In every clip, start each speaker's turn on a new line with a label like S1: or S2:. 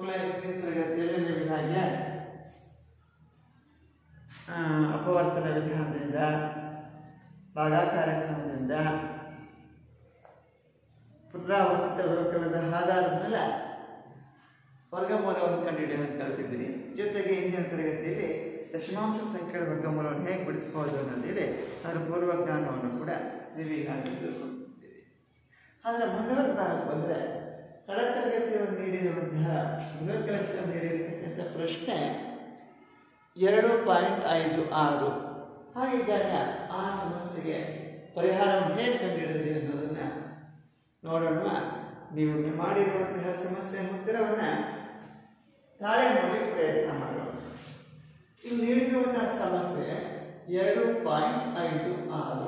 S1: ಮಕ್ಕಳ ಹಿಂದಿನ ತರಗತಿಯಲ್ಲಿ ನಿಮಗಾಗೆ ಆ, ಅಪವರ್ತನ ವಿಧಾನದಿಂದ ಭಾಗಾಕಾರ ಕ್ರಮದಿಂದ ಪುನರಾವರ್ತಿತ ಗುರುಕುಲದ ಆಧಾರದ ಮೇಲೆ ವರ್ಗಮೂಲವನ್ನು ಕಂಡುಹಿಡಿಯೋದು ಕಲಿತಿದ್ದೀನಿ ಜೊತೆಗೆ ಇಂದಿನ ತರಗತಿಯಲ್ಲಿ ದಶಮಾಂಶ ಸಂಖ್ಯೆಗಳ ವರ್ಗಮೂಲವನ್ನು ಹೇಗೆ ಬಿಡಿಸ್ಬೋದು ಅನ್ನೋದೇಳಿ ಅದರ ಪೂರ್ವಜ್ಞಾನವನ್ನು ಕೂಡ ನೀವು ಈಗಾಗಲೇ ತಿಳ್ಕೊಂಡಿದ್ದೀರಿ ಆದರೆ ಮುಂದುವರೆದ ಭಾಗಕ್ಕೆ ಬಂದರೆ ಕಳೆದ ತರಗತಿಯಲ್ಲಿ ನೀಡಿರುವಂತಹ ಗುರುಕುಲಕ್ಕೆ ನೀಡಿರತಕ್ಕಂಥ ಪ್ರಶ್ನೆ ಎರಡು ಪಾಯಿಂಟ್ ಐದು ಆರು ಹಾಗಿದ್ದಾಗ ಆ ಸಮಸ್ಯೆಗೆ ಪರಿಹಾರವನ್ನು ಹೇಗೆ ಕಂಡುಹಿಡಿದ್ರಿ ಅನ್ನೋದನ್ನ ನೋಡೋಣ ನೀವು ನೀವು ಮಾಡಿರುವಂತಹ ಸಮಸ್ಯೆ ಉತ್ತರವನ್ನ ತಾಳೆ ನೋಡಿ ಪ್ರಯತ್ನ ಮಾಡೋಣ ಇಲ್ಲಿ ನೀಡಿರುವಂತಹ ಸಮಸ್ಯೆ ಎರಡು ಪಾಯಿಂಟ್ ಐದು ಆರು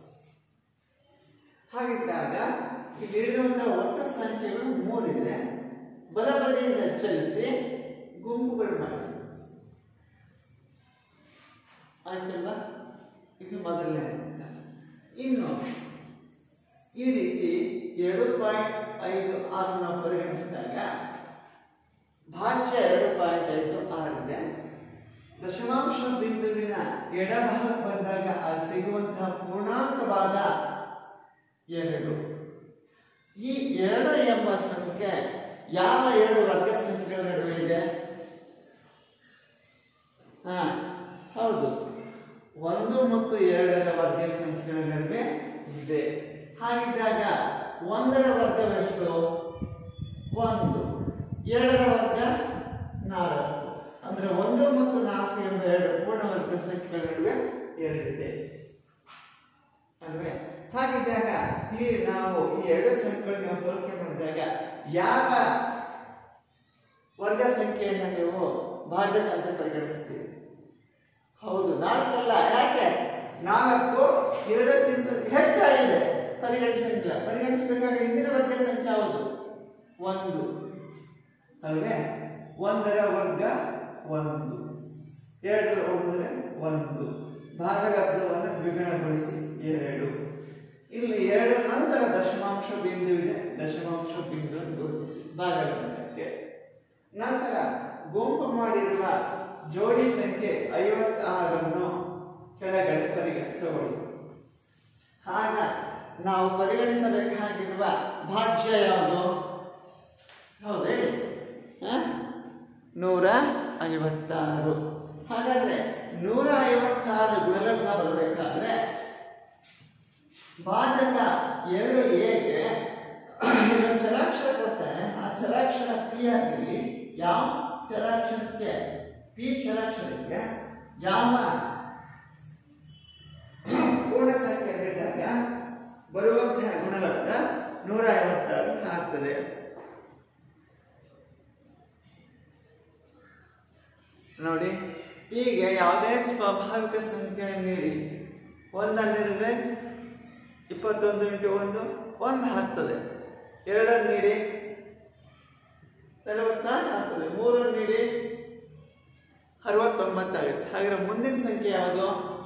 S1: ಹಾಗಿದ್ದಾಗ ಇಲ್ಲಿ ನೀಡಿರುವಂತಹ ಒಟ್ಟು ಸಂಖ್ಯೆಗಳು ಮೂರಿದೆ ಬಲಬದಿಯಿಂದ ಚಲಿಸಿ ಗುಂಪುಗಳು ಮಾಡಿ ಆಯ್ತಲ್ವಾ ಇದು ಮೊದಲನೇ ಹಂತ. ಇನ್ನು ಈ ರೀತಿ ಎರಡು ಪಾಯಿಂಟ್ ಐದು ಆರು ನಾವು ಪರಿಗಣಿಸಿದಾಗ ಭಾಜ್ಯ ಎರಡು ಪಾಯಿಂಟ್ ಐದು ಆರಿದೆ ದಶಮಾಂಶ ಬಿಂದುವಿನ ಎಡಭಾಗಕ್ಕೆ ಬಂದಾಗ ಅಲ್ಲಿ ಸಿಗುವಂತಹ ಪೂರ್ಣಾಂಕ ಭಾಗ ಎರಡು ಈ ಎರಡು ಎಂಬ ಸಂಖ್ಯೆ ಯಾವ ಎರಡು ವರ್ಗ ಸಂಖ್ಯೆಗಳ ನಡುವೆ ಇದೆ ಹಾ ಹೌದು ಒಂದು ಮತ್ತು ಎರಡರ ವರ್ಗ ಸಂಖ್ಯೆಗಳ ನಡುವೆ ಇದೆ ಹಾಗಿದ್ದಾಗ ಒಂದರ ವರ್ಗವೆಷ್ಟು ಒಂದು ಎರಡರ ವರ್ಗ ನಾಲ್ಕು ಅಂದ್ರೆ ಒಂದು ಮತ್ತು ನಾಲ್ಕು ಎಂಬ ಎರಡು ಪೂರ್ಣ ವರ್ಗ ಸಂಖ್ಯೆಗಳ ನಡುವೆ ಎರಡಿದೆ ಅಲ್ವೇ ಹಾಗಿದ್ದಾಗ ಈ ನಾವು ಈ ಎರಡು ಸಂಖ್ಯೆಗಳನ್ನ ಹೋಲಿಕೆ ಮಾಡಿದಾಗ ಯಾವ ವರ್ಗ ಸಂಖ್ಯೆಯನ್ನು ನೀವು ಭಾಜಕ ಅಂತ ಪರಿಗಣಿಸ್ತೀರಿ ಹೌದು ನಾಲ್ಕಲ್ಲ ಯಾಕೆ ನಾಲ್ಕು ಎರಡಕ್ಕಿಂತ ಹೆಚ್ಚಾಗಿದೆ ಪರಿಗಣಿಸಂಗಿಲ್ಲ ಪರಿಗಣಿಸಬೇಕಾದ ಹಿಂದಿನ ವರ್ಗ ಸಂಖ್ಯೆ ಯಾವುದು ಒಂದು ಅಲ್ವೇ ಒಂದರ ವರ್ಗ ಒಂದು ಎರಡರ ಒಂದರ ಒಂದು ಭಾಗಲಬ್ಧವನ್ನು ದ್ವಿಗುಣಗೊಳಿಸಿ ಎರಡು ಇಲ್ಲಿ ಎರಡರ ನಂತರ ದಶಮಾಂಶ ಬಿಂದು ಇದೆ ದಶಮಾಂಶ ಬಿಂದು ಗುರುತಿಸಿ ಭಾಗಲಬ್ಧಕ್ಕೆ ನಂತರ ಗುಂಪು ಮಾಡಿರುವ ಜೋಡಿ ಸಂಖ್ಯೆ ಐವತ್ತಾರನ್ನು ಕೆಳಗಡೆ ಪರಿಗಣ ತಗೊಳ್ಳಿ ಆಗ ನಾವು ಪರಿಗಣಿಸಬೇಕಾಗಿರುವ ಭಾಜ್ಯ ಯಾವುದು ಹೌದು ಹೇಳಿ ಹ? ನೂರ ಐವತ್ತಾರು ಹಾಗಾದ್ರೆ ನೂರ ಐವತ್ತಾರು ಗುಣಲಬ್ಧ ಬರಬೇಕಾದ್ರೆ ಭಾಜಕ ಎರಡು ಎಗೆ ಇಲ್ಲೊಂದು ಚರಾಕ್ಷರ ಕೊಡ್ತಾರೆ ಆ ಚರಾಕ್ಷರ ಪಿ ಆಗಿರಲಿ ಯಾವ ಚರಾಕ್ಷರಕ್ಕೆ ಪಿ ಚರಾಕ್ಷರಕ್ಕೆ ಯಾವ ಪೂರ್ಣ ಸಂಖ್ಯೆ ನೀಡಿದಾಗ ಬರುವಂತಹ ಗುಣಲಬ್ಧ ನೂರ ಐವತ್ತಾರು ಆಗ್ತದೆ ನೋಡಿ ಹೀಗೆ ಯಾವುದೇ ಸ್ವಾಭಾವಿಕ ಸಂಖ್ಯೆ ನೀಡಿ ಒಂದನ್ನು ನೀಡಿದ್ರೆ ಇಪ್ಪತ್ತೊಂದು ಇಂಟು ಒಂದು ಒಂದು ಆಗ್ತದೆ ಎರಡನ್ನು ನೀಡಿ ನಲವತ್ನಾಲ್ಕು ಆಗ್ತದೆ ಮೂರನ್ನು ನೀಡಿ ಅರವತ್ತೊಂಬತ್ತಾಗುತ್ತೆ ಹಾಗಾದ್ರೆ ಮುಂದಿನ ಸಂಖ್ಯೆ ಯಾವುದು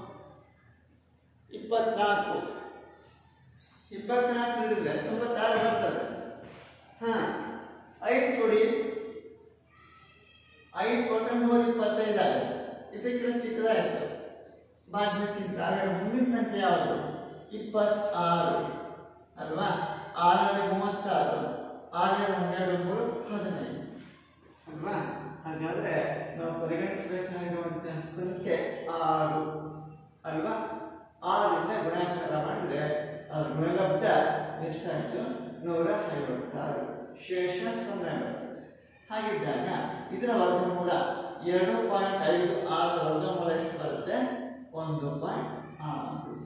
S1: ಇಪ್ಪತ್ನಾಲ್ಕು ಇಪ್ಪತ್ನಾಲ್ಕು ನೀಡಿದ್ರೆ ತೊಂಬತ್ತಾರು ಬರ್ತದೆ ಹಾ ಐದು ಕೊಡಿ ಐದು ಕೊಟ್ಟರೆ ನೂರ ಇಪ್ಪತ್ತೈದು ಆಗುತ್ತೆ ಇದಕ್ಕಿಂತ ಚಿಕ್ಕದಾಯಿತು ಭಾಜ್ಯಕ್ಕಿಂತ ಹಾಗಾದ್ರೆ ಮುಂದಿನ ಸಂಖ್ಯೆ ಯಾವುದು ಇಪ್ಪತ್ತಾರು ಅಲ್ವಾ ಆರರಲ್ಲಿ ಮೂವತ್ತಾರು ಆರರಲ್ಲಿ ಹನ್ನೆರಡು ಮೂರು ಹದಿನೈದು ಅಲ್ವಾ ಹಾಗಾದ್ರೆ ನಾವು ಪರಿಗಣಿಸಬೇಕಾಗಿರುವಂತಹ ಸಂಖ್ಯೆ ಆರು ಅಲ್ವಾ ಆರರಿಂದ ಗುಣಾಕಾರ ಮಾಡಿದ್ರೆ ಅದ್ರ ಗುಣಲಬ್ಧ ಎಷ್ಟಾಯಿತು ನೂರ ಐವತ್ತಾರು ಶೇಷ ಸೊನ್ನೆ ಬರ್ತದೆ ಹಾಗಿದ್ದಾಗ ಇದರ ವರ್ಗಮೂಲ ಎರಡು ಪಾಯಿಂಟ್ ಐದು ಆರು ವರ್ಗಮೂಲ ಎಷ್ಟು ಬರುತ್ತೆ ಒಂದು ಪಾಯಿಂಟ್ ಆರು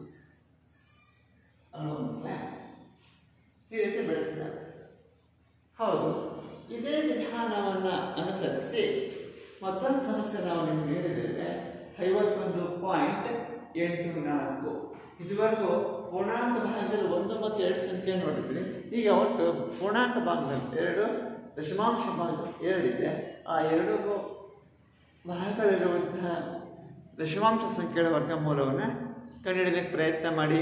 S1: ಅಲ್ವಾ ಈ ರೀತಿ ಬೆಳೆಸಿದ್ದಾರೆ ಹೌದು ಇದೇ ವಿಧಾನವನ್ನು ಅನುಸರಿಸಿ ಮತ್ತೊಂದು ಸಮಸ್ಯೆ ನಾವು ನಿಮ್ಗೆ ನೀಡಿದ್ದೇವೆ ಐವತ್ತೊಂದು ಪಾಯಿಂಟ್ ಎಂಟು ನಾಲ್ಕು ಇದುವರೆಗೂ ಪೂರ್ಣಾಂಕ ಭಾಗದಲ್ಲಿ ಒಂದು ಮತ್ತು ಎರಡು ಸಂಖ್ಯೆ ನೋಡಿದ್ರಿ ಈಗ ಒಟ್ಟು ಪೂರ್ಣಾಂಕ ಭಾಗದಲ್ಲಿ ಎರಡು ದಶಮಾಂಶ ಭಾಗದಲ್ಲಿ ಎರಡಿದೆ ಆ ಎರಡು ಭಾಗಗಳಿರುವಂತಹ ದಶಮಾಂಶ ಸಂಖ್ಯೆಗಳ ವರ್ಗಮೂಲವನ್ನು ಕಂಡುಹಿಡಿಯಲಿಕ್ಕೆ ಪ್ರಯತ್ನ ಮಾಡಿ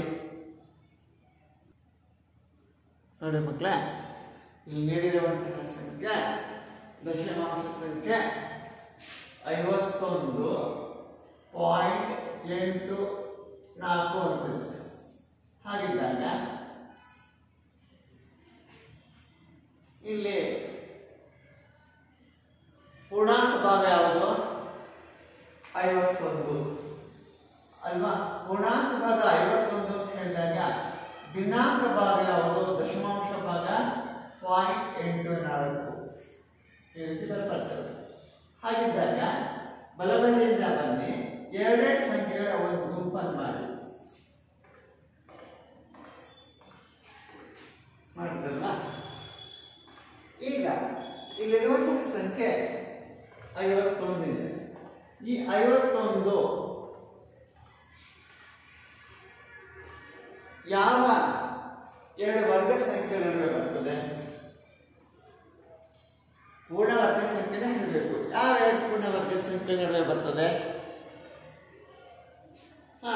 S1: ನೋಡಿ ಮಕ್ಕಳ ಇಲ್ಲಿ ನೀಡಿರುವಂತಹ ಸಂಖ್ಯೆ ದಶಮಾಂಶ ಸಂಖ್ಯೆ ಐವತ್ತೊಂದು ಪಾಯಿಂಟ್ ಎಂಟು ನಾಲ್ಕು ಅಂತಿದೆ ಹಾಗಿದ್ದಾಗ ಇಲ್ಲಿ ಪೂರ್ಣಾಂಕ ಭಾಗ ಯಾವುದು ಐವತ್ತೊಂದು ಅಲ್ವಾ ಪೂರ್ಣಾಂಕ ಭಾಗ ಐವತ್ತೊಂದು ಅಂತ ಹೇಳಿದಾಗ ಭಿನ್ನಾಂಕ ಭಾಗ ಯಾವುದು ದಶಮಾಂಶ ಭಾಗ ಪಾಯಿಂಟ್ ಎಂಟು ನಾಲ್ಕು ಈ ರೀತಿ ಬರ್ತದೆ ಹಾಗಿದ್ದಾಗ ಬಲಬದಿಯಿಂದ ಬನ್ನಿ ಎರಡೆರಡು ಸಂಖ್ಯೆಗಳ ಒಂದು ಗುಂಪನ್ನು ಮಾಡಿ ಮಾಡಿದ್ರಲ್ಲ ಈಗ ಇಲ್ಲಿರುವಂತಹ ಸಂಖ್ಯೆ ಐವತ್ತೊಂದಿದೆ ಈ ಐವತ್ತೊಂದು ಯಾವ ಎರಡು ವರ್ಗ ಸಂಖ್ಯೆ ನಡುವೆ ಬರ್ತದೆ ಪೂರ್ಣ ವರ್ಗ ಸಂಖ್ಯೆನೇ ಹೇಳಬೇಕು ಯಾವ ಎರಡು ಪೂರ್ಣ ವರ್ಗ ಸಂಖ್ಯೆ ನಡುವೆ ಬರ್ತದೆ ಹಾ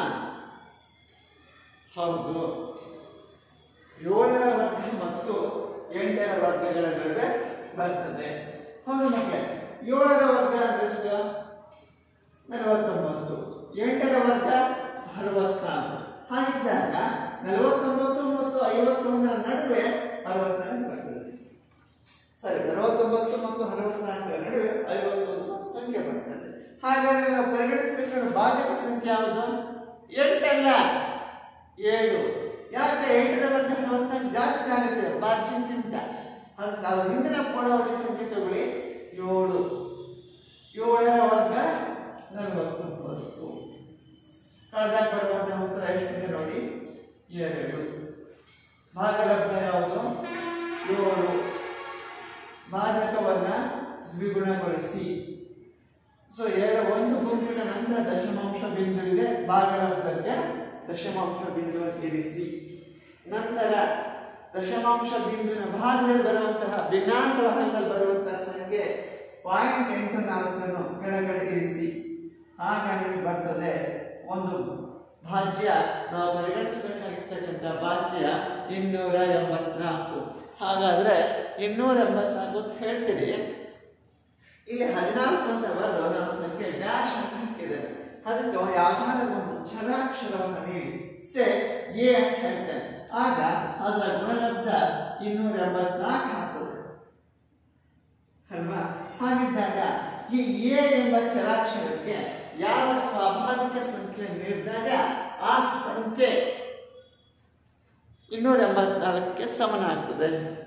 S1: ಹೌದು ಏಳರ ವರ್ಗ ಮತ್ತು ಎಂಟರ ವರ್ಗಗಳ ನಡುವೆ ಬರ್ತದೆ ಹೌದು ಮಕ್ಕಳೇ ಏಳರ ವರ್ಗ ಅಂದ್ರೆ ಎಷ್ಟು ನಲವತ್ತೊಂಬತ್ತು ಎಂಟರ ವರ್ಗ ಅರವತ್ತಾರು ಹಾಗಿದ್ದಾಗ ನಲವತ್ತೊಂಬತ್ತು ಮತ್ತು ಐವತ್ತೊಂದರ ನಡುವೆ ಅರವತ್ನಾಲ್ಕು ಬರ್ತದೆ ಸರಿ ನಲವತ್ತೊಂಬತ್ತು ಮತ್ತು ಅರವತ್ನಾಲ್ಕರ ನಡುವೆ ಐವತ್ತೊಂದು ಸಂಖ್ಯೆ ಬರ್ತದೆ ಹಾಗಾದ್ರೆ ನಾವು ಪರಿಗಣಿಸಬೇಕಾದ ಭಾಜಕ ಸಂಖ್ಯೆ ಯಾವುದು ಎಂಟಲ್ಲ ಏಳು ಯಾಕೆ ಎಂಟರ ವರ್ಗ ಅರವತ್ನಾಲ್ಕು ಜಾಸ್ತಿ ಆಗುತ್ತೆ ಭಾಜ್ಯಕ್ಕಿಂತ ಅದಕ್ಕೆ ಅದು ಹಿಂದಿನ ಪೂರ್ಣವರ್ಗ ಸಂಖ್ಯೆ ತಗೊಳ್ಳಿ ಏಳು ಏಳರ ವರ್ಗ ನಲವತ್ತೊಂಬತ್ತು ಕಳೆದಾಗ ಬರುವಂತಹ ಉತ್ತರ ಎಷ್ಟಿದೆ ನೋಡಿ ಎರಡು ಭಾಗಲಬ್ಧ ಯಾವುದು ಏಳು ಭಾಜಕವನ್ನ ದ್ವಿಗುಣಗೊಳಿಸಿ ಸೊ ಎರಡು ಒಂದು ಗುಂಪಿನ ನಂತರ ದಶಮಾಂಶ ಬಿಂದು ಇದೆ ಭಾಗಲಬ್ಧಕ್ಕೆ ದಶಮಾಂಶ ಬಿಂದು ಇರಿಸಿ ನಂತರ ದಶಮಾಂಶ ಬಿಂದುವಿನ ಭಾಗದಲ್ಲಿ ಬರುವಂತಹ ಭಿನ್ನಾಂಕ ಭಾಗದಲ್ಲಿ ಬರುವಂತಹ ಸಂಖ್ಯೆ ಪಾಯಿಂಟ್ ಎಂಟು ನಾಲ್ಕನ್ನು ಕೆಳಗಡೆ ಇರಿಸಿ ಆಗ ನಿಮಗೆ ಬರ್ತದೆ ಒಂದು ಭಾಜ್ಯ ನಾವು ಪರಿಗಣಿಸಬೇಕಾಗಿರ್ತಕ್ಕಂಥ ಭಾಜ್ಯ ಇನ್ನೂರ ಎಂಬತ್ನಾಲ್ಕು ಹಾಗಾದ್ರೆ ಇನ್ನೂರ ಎಂಬತ್ನಾಲ್ಕು ಅಂತ ಹೇಳ್ತೀರಿ ಇಲ್ಲಿ ಹದಿನಾಲ್ಕು ಅಂತ ಬರೆದು ನನ್ನ ಸಂಖ್ಯೆ ಡ್ಯಾಶ್ ಅಂತ ಹಾಕಿದ್ದಾರೆ ಅದಕ್ಕೆ ಅವ್ನು ಯಾವ್ದಾದ್ರು ಒಂದು ಚರಾಕ್ಷರವನ್ನು ನೀಡಿ ಸೆ ಎ ಅಂತ ಹೇಳ್ತಾನೆ ಆಗ ಅದರ ಗುಣಲಬ್ಧ ಇನ್ನೂರ ಎಂಬತ್ನಾಲ್ಕು ಆಗ್ತದೆ ಅಲ್ವಾ ಹಾಗಿದ್ದಾಗ ಈ ಎ ಎಂಬ ಚರಾಕ್ಷರಕ್ಕೆ ಯಾವ ಸ್ವಾಭಾವಿಕ ಸಂಖ್ಯೆ ನೀಡಿದಾಗ ಆ ಸಂಖ್ಯೆ ಇನ್ನೂರ ಎಂಬತ್ನಾಲ್ಕಕ್ಕೆ ಸಮನಾಗ್ತದೆ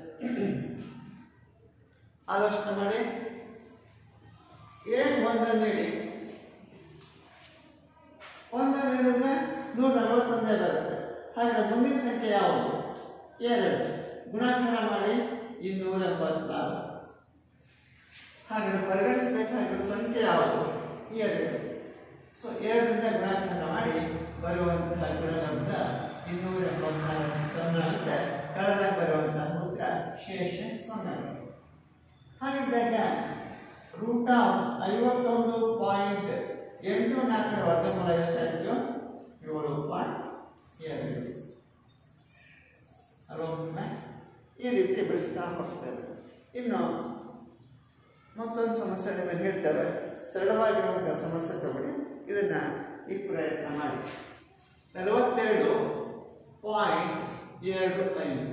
S1: ಆಲೋಚನೆ ಮಾಡಿ ಏನ್ ಒಂದನ್ನು ನೀಡಿ ಒಂದನ್ನು ನೀಡಿದ್ರೆ ನೂರ ನಲವತ್ತೊಂದೇ ಬರುತ್ತೆ ಹಾಗಾದ್ರೆ ಮುಂದಿನ ಸಂಖ್ಯೆ ಯಾವುದು ಎರಡು ಗುಣಾಕಾರ ಮಾಡಿ ಇನ್ನೂರ ಎಂಬತ್ನಾಲ್ಕು ಹಾಗಾದ್ರೆ ಪರಿಗಣಿಸಬೇಕಾಗಿರೋ ಸಂಖ್ಯೆ ಯಾವುದು ಎರಡು ಸೊ ಎರಡರಿಂದ ಗುಣಾಕಾರ ಮಾಡಿ ಬರುವಂತಹ ಗುಣಲಬ್ಧ ಇನ್ನೂರ ಎಂಬತ್ನಾಲ್ಕು ಸೊನ್ನೆ ಆಗುತ್ತೆ ಕಳೆದಾಗ ಬರುವಂತಹ ಉತ್ತರ ಶೇಷ ಸೊನ್ನೆ ಹಾಗಿದ್ದಾಗ ರೂಟ್ ಆಫ್ ಐವತ್ತೊಂದು ಪಾಯಿಂಟ್ ಎಂಟು ನಾಲ್ಕರ ವರ್ಗಮೂಲ ಎಷ್ಟಾಯಿತು ಏಳು ಪಾಯಿಂಟ್ ಎರಡು ಅಲ್ವಾ ಈ ರೀತಿ ಬೆಳೆಸ್ತಾ ಹೋಗ್ತೇವೆ ಇನ್ನು ಮತ್ತೊಂದು ಸಮಸ್ಯೆ ನಿಮಗೆ ಹೇಳ್ತೇವೆ ಸರಳವಾಗಿರುವಂತಹ ಸಮಸ್ಯೆ ತಗೊಳ್ಳಿ ಇದನ್ನ ಈ ಪ್ರಯತ್ನ ಮಾಡಿ ನಲವತ್ತೆರಡು ಪಾಯಿಂಟ್ ಎರಡು ಐದು